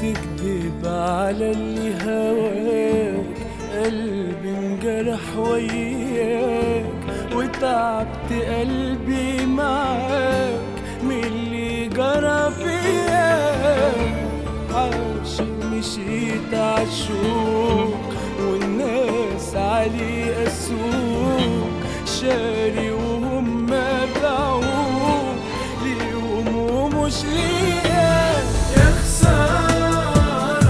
تكذب على اللي هواك قلبي انجرح وياك وتعبت قلبي معاك من اللي جرى فياك عاشق مشيت عالشوق والناس علي قسوك شاري وهم باعوك ليهم ومش ليا يا خسارة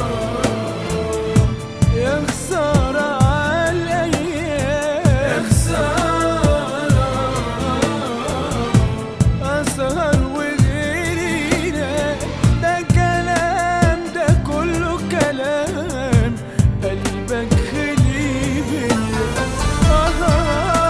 يا خسارة عالأيام يا خسارة أسهر وغيري ده ده كلام ده كله كلام قلبك خلي بيا آه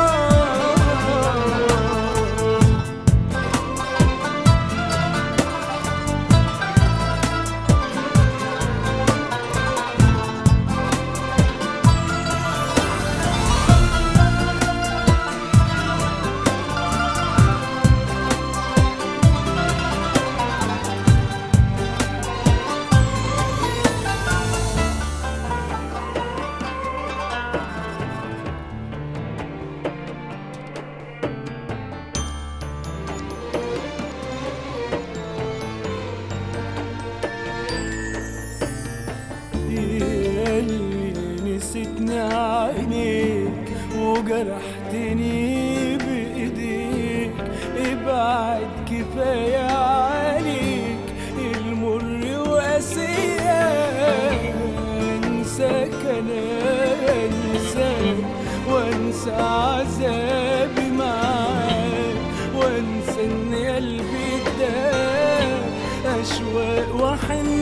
ياللي نسيتني عينيك وجرحتني بإيديك ابعد كفاية عليك المر وقاسية انساك انا انساك وانسى عذابي معاك وانسى ان قلبي اداك اشواق وحن